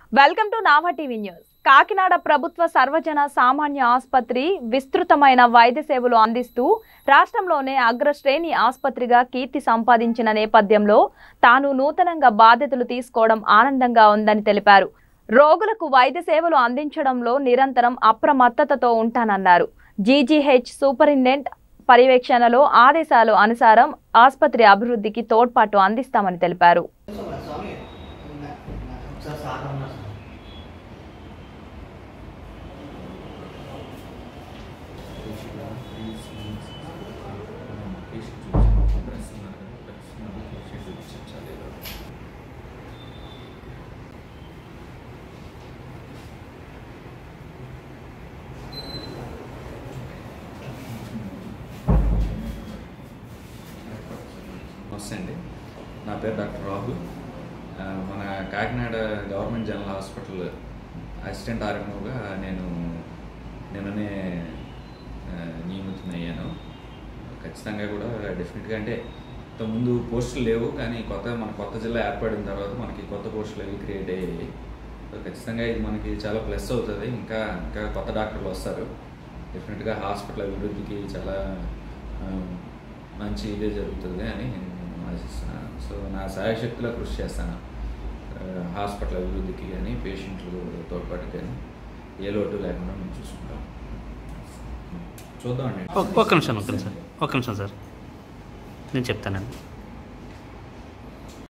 welcome to Nava TV news Kakinada ప్రభుత్వ సర్వజన సామాన్య ఆసుపత్రి విస్తృతమైన వైద్య సేవలు అందిస్తూ రాష్ట్రంలోనే అగ్రశ్రేణి ఆసుపత్రిగా కీర్తి సంపాదించిన నేపథ్యంలో తాను నూతనంగా బాధ్యతలు తీసుకోవడం ఆనందంగా ఉందని తెలిపారు రోగులకు వైద్య సేవలు అందించడంలో నిరంతరం అప్రమత్తతతో ఉంటానన్నారు జీజీహెచ్ సూపరింటెండెంట్ పర్యవేక్షణలో ఆదేశాలు అనుసారం ఆసుపత్రి అభివృద్ధికి తోడ్పాటు అందిస్తామని తెలిపారు స్వామి ఒకసారి సార్ ఉన్నారు సార్ నమస్తే అండి నా పేరు డాక్టర్ రాహుల్ ఆ, మన Kakinada government general hospital assistant ఆర్ఎంఓగా నేను నిన్ననే ఆ, నియమితున్నయ్యాను ఖచ్చితంగా కూడా డెఫినెట్గా అంటే ఇంతకుముందు పోస్టులు లేవు కానీ కొత్త మన కొత్త జిల్లా ఏర్పడిన తర్వాత మనకి కొత్త పోస్టులు అవి క్రియేట్ అయ్యాయి సో ఖచ్చితంగా ఇది మనకి చాలా ప్లస్ అవుతుంది ఇంకా ఇంకా కొత్త డాక్టర్లు వస్తారు డెఫినెట్గా హాస్పిటల్ అభివృద్ధికి చాలా ఆ, మంచి ఇదే జరుగుతుంది అని నేను ఆశిస్తున్నాను సో నా సాయశక్తిలో కృషి చేస్తాను ఆ, హాస్పిటల్ అభివృద్ధికి కానీ పేషెంట్లు తోడ్పాటు కానీ ఏ లోటు లేకుండా మేము చూసుకుంటాం చూద్దామండి ఒక్క ఒక్క నిమిషం ఒక్క నిమిషం ఒక్క నిమిషం సార్ నేను చెప్తానండి